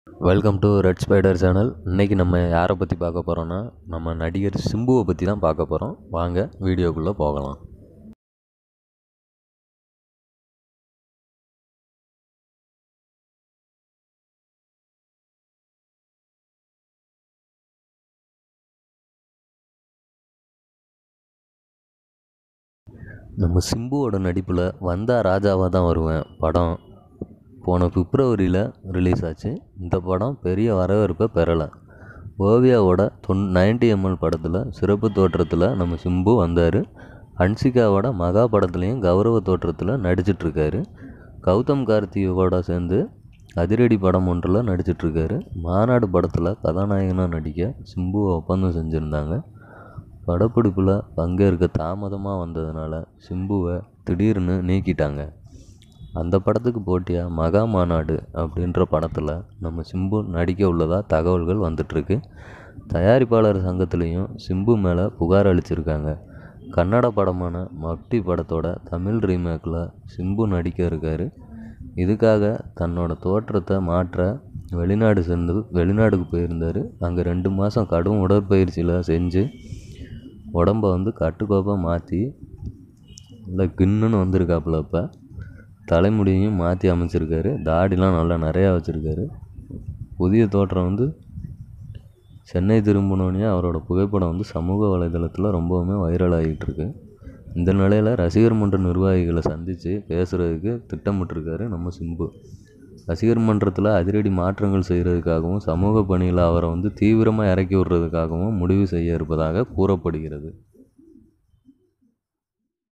welcome to red spider channel இன்றைக்கி நம்ம யாரை பற்றி பார்க்க போகிறோன்னா நம்ம நடிகர் சிம்புவை பற்றி தான் பார்க்க போகிறோம் வாங்க வீடியோக்குள்ளே போகலாம் நம்ம சிம்புவோட நடிப்பில் வந்தா ராஜாவாக தான் வருவேன் படம் போன பிப்ரவரியில் ரிலீஸ் ஆச்சு இந்த படம் பெரிய வரவேற்பை பெறலை ஓவியாவோட தொன் நைன்டி எம்எல் படத்தில் சிறப்பு தோற்றத்தில் நம்ம சிம்பு வந்தார் ஹன்சிகாவோட மகா படத்துலேயும் கௌரவ தோற்றத்தில் நடிச்சிட்ருக்காரு கௌதம் கார்த்தியோட சேர்ந்து அதிரடி படம் ஒன்றில் நடிச்சிட்ருக்காரு மாநாடு படத்தில் கதாநாயகனாக நடிக்க சிம்புவை ஒப்பந்தம் செஞ்சுருந்தாங்க படப்பிடிப்பில் பங்கேற்க தாமதமாக வந்ததுனால சிம்புவை திடீர்னு நீக்கிட்டாங்க அந்த படத்துக்கு போட்டியாக மகா மாநாடு அப்படின்ற படத்தில் நம்ம சிம்பு நடிக்க உள்ளதாக தகவல்கள் வந்துட்டுருக்கு தயாரிப்பாளர் சங்கத்துலேயும் சிம்பு மேலே புகார் அளிச்சிருக்காங்க கன்னட படமான மப்டி படத்தோட தமிழ் ரீமேக்கில் சிம்பு நடிக்க இருக்கார் இதுக்காக தன்னோட தோற்றத்தை மாற்ற வெளிநாடு சென்று வெளிநாடுக்கு போயிருந்தார் அங்கே ரெண்டு மாதம் கடும் உடற்பயிற்சியில் செஞ்சு உடம்ப வந்து கட்டுக்கோப்பாக மாற்றி இல்லை கின்னுன்னு வந்திருக்காப்புல இப்போ தலைமுடியையும் மாற்றி அமைச்சிருக்காரு தாடிலாம் நல்லா நிறையா வச்சுருக்காரு புதிய தோற்றம் வந்து சென்னை திரும்பினோடனே அவரோட புகைப்படம் வந்து சமூக வலைதளத்தில் ரொம்பவுமே வைரல் ஆகிட்டு இருக்கு இந்த நிலையில் ரசிகர் மன்ற நிர்வாகிகளை சந்தித்து பேசுகிறதுக்கு திட்டமிட்டிருக்காரு நம்ம சிம்பு ரசிகர் மன்றத்தில் அதிரடி மாற்றங்கள் செய்கிறதுக்காகவும் சமூக பணியில் அவரை வந்து தீவிரமாக இறக்கி விடுறதுக்காகவும் முடிவு செய்ய இருப்பதாக கூறப்படுகிறது